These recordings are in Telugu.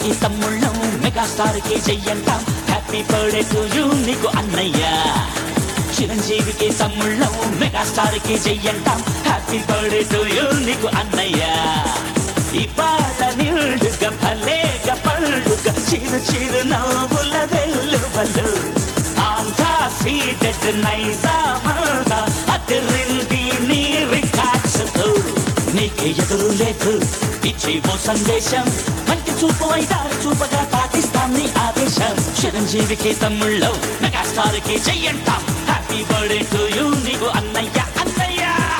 చిరంజీవికి తమ్ముళ్ళం మెగాస్టార్ కి చెయ్యంటాం హ్యాపీ బర్త్డే టు యూ నీకు అన్నయ్య చిరంజీవికి తమ్ముళ్ళం మెగాస్టార్ కి చెయ్యంటాం హ్యాపీ బర్త్డే టు యూ నీకు అన్నయ్య ఈ పాట నిండుగా భలేగా పండుగ చిరు చిరు నవ్వుల వెల్లువలు ఆంధ్ర సీటెడ్ నైజామాగా అదిరింది నీ రికార్డ్స్తో నీకే ఎదురు లేదు ఇచ్చి ఓ సందేశం మంచి చూపు ఐదారు చూపగా పాకిస్తాన్ నీ ఆదేశం చిరంజీవికి తమ్ముళ్ళు మెగాస్టార్ కి చెయ్యంటాం హ్యాపీ బర్త్డే టు యూ నీకు అన్నయ్య అన్నయ్య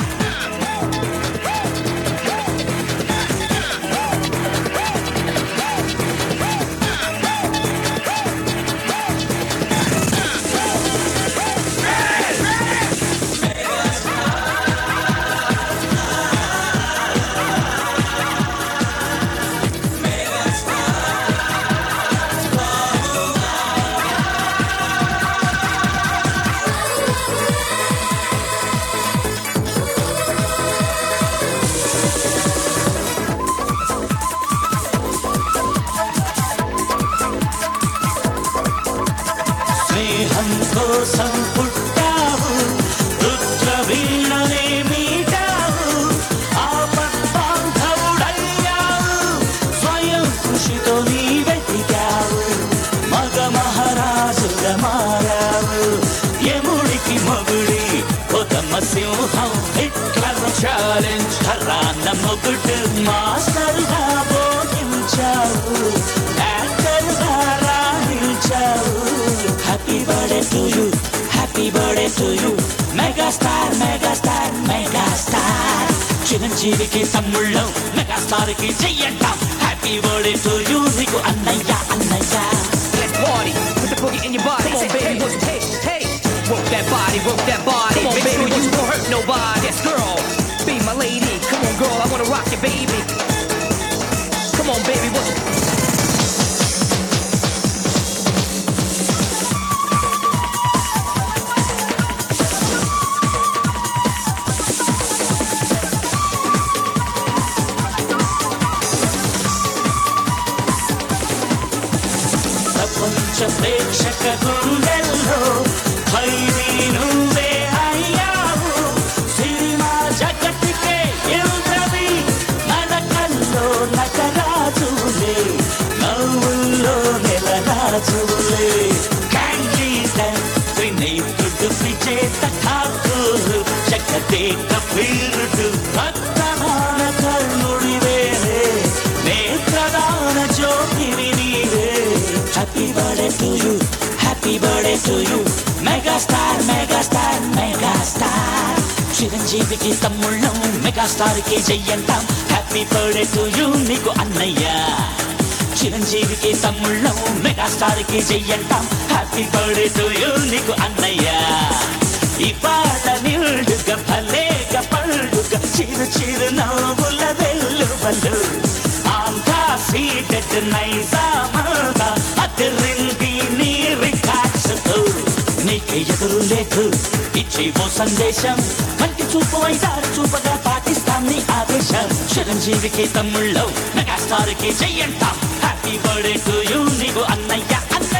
స్నేహం కోసం పుట్టావు రుద్ర వీణనే మీటావు ఆపద్బాంధవుడయ్యావు స్వయం కృషితో నీ వెతికావు మగ మహారాజుల మారావు యముడికి మగుడి కొదమ సింహం హిట్లర్ ఛాలెంజ్ హరాన్న మొగుడు మాస్టర్గా బోధించావు యాక్టర్గా రాణించావు happy birthday to you happy birthday to you megastar megastar megastar చిరంజీవికి తమ్ముళ్ళం మెగాస్టార్ కి చెయ్యంటాం హ్యాపీ బర్త్డే టు యూ నీకు అన్నయ్య అన్నయ్య Let's party, put the boogie in your body. Come on, baby, what's your taste? Taste. Work that body, work that body. Come on, baby, you won't hurt nobody. Yes, girl, be my lady. Come on, girl, I wanna rock you, baby. Come on, baby, what's your ప్రపంచ ప్రేక్షక గుండెల్లో ఖైదీ నువ్వే అయ్యావు సినిమా జగతికే ఇంద్రవి నడకల్లో నటరాజులే నవ్వుల్లో నెలరాజులే క్యాండీ త్రినేత్రుడు విజేత ఠాకూరు జగతే కబీరుడు భక్తమాన కర్ణుడివేరే నేత్రదాన జ్యోతివి నీవే happy birthday to you happy birthday to you megastar megastar megastar చిరంజీవికి తమ్ముళ్ళం మెగాస్టార్ కి చెయ్యంటాం హ్యాపీ బర్త్డే టు యూ నీకు అన్నయ్య చిరంజీవికి తమ్ముళ్ళం మెగాస్టార్ కి చెయ్యంటాం హ్యాపీ బర్త్డే టు యూ నీకు అన్నయ్య ఈ పాట నిండుగా భలేగా పండుగ చిరు చిరు నవ్వుల వెల్లువలు ఆంధ్ర సీటెడ్ నైజామాగా అదిరింది నీ రికార్డ్స్తో నీకే ఎదురు లేదు ఇచ్చి ఓ సందేశం మంచి చూపు ఐదారు చూపగా పాకిస్తాన్ నీ ఆదేశం చిరంజీవికి తమ్ముళ్ళు మెగాస్టార్ కి చెయ్యంటాం హ్యాపీ బర్త్డే టు యూ నీకు అన్నయ్య అన్న